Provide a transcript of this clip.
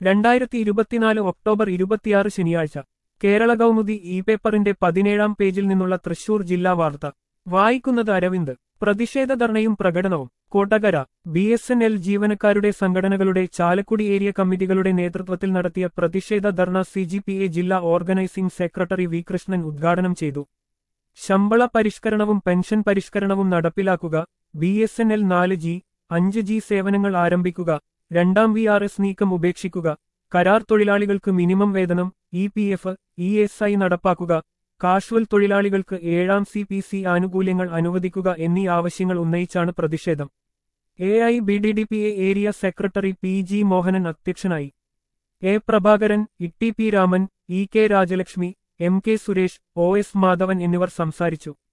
രണ്ടായിരത്തി ഇരുപത്തിനാല് ഒക്ടോബർ ഇരുപത്തിയാറ് ശനിയാഴ്ച കേരള കൗമുദി ഇ പേപ്പറിന്റെ പതിനേഴാം പേജിൽ നിന്നുള്ള തൃശൂർ ജില്ലാ വാർത്ത വായിക്കുന്നത് അരവിന്ദ് പ്രതിഷേധ ധർണയും പ്രകടനവും Kottakara B S N L ജീവനക്കാരുടെ സംഘടനകളുടെ ചാലക്കുടി ഏരിയ കമ്മിറ്റികളുടെ നേതൃത്വത്തിൽ നടത്തിയ പ്രതിഷേധ ധർണ സി ജി പി എ ജില്ലാ ഓർഗനൈസിംഗ് സെക്രട്ടറി വി കൃഷ്ണൻ ഉദ്ഘാടനം ചെയ്തു ശമ്പള പരിഷ്കരണവും പെൻഷൻ പരിഷ്കരണവും നടപ്പിലാക്കുക ബി എസ് എൻ എൽ നാല് ജി അഞ്ച് ജി സേവനങ്ങൾ ആരംഭിക്കുക രണ്ടാം വി ആർ എസ് നീക്കം ഉപേക്ഷിക്കുക കരാർ തൊഴിലാളികൾക്ക് മിനിമം വേതനം E P F E S I നടപ്പാക്കുക കാഷ്വൽ തൊഴിലാളികൾക്ക് ഏഴാം സി പി സി ആനുകൂല്യങ്ങൾ അനുവദിക്കുക എന്നീ ആവശ്യങ്ങൾ ഉന്നയിച്ചാണ് പ്രതിഷേധം A I B D D P A area secretary P G Mohanan അധ്യക്ഷനായി A Prabhakaran Itty P Raman E K Rajalakshmi M K Suresh O S Madhavan എന്നിവർ സംസാരിച്ചു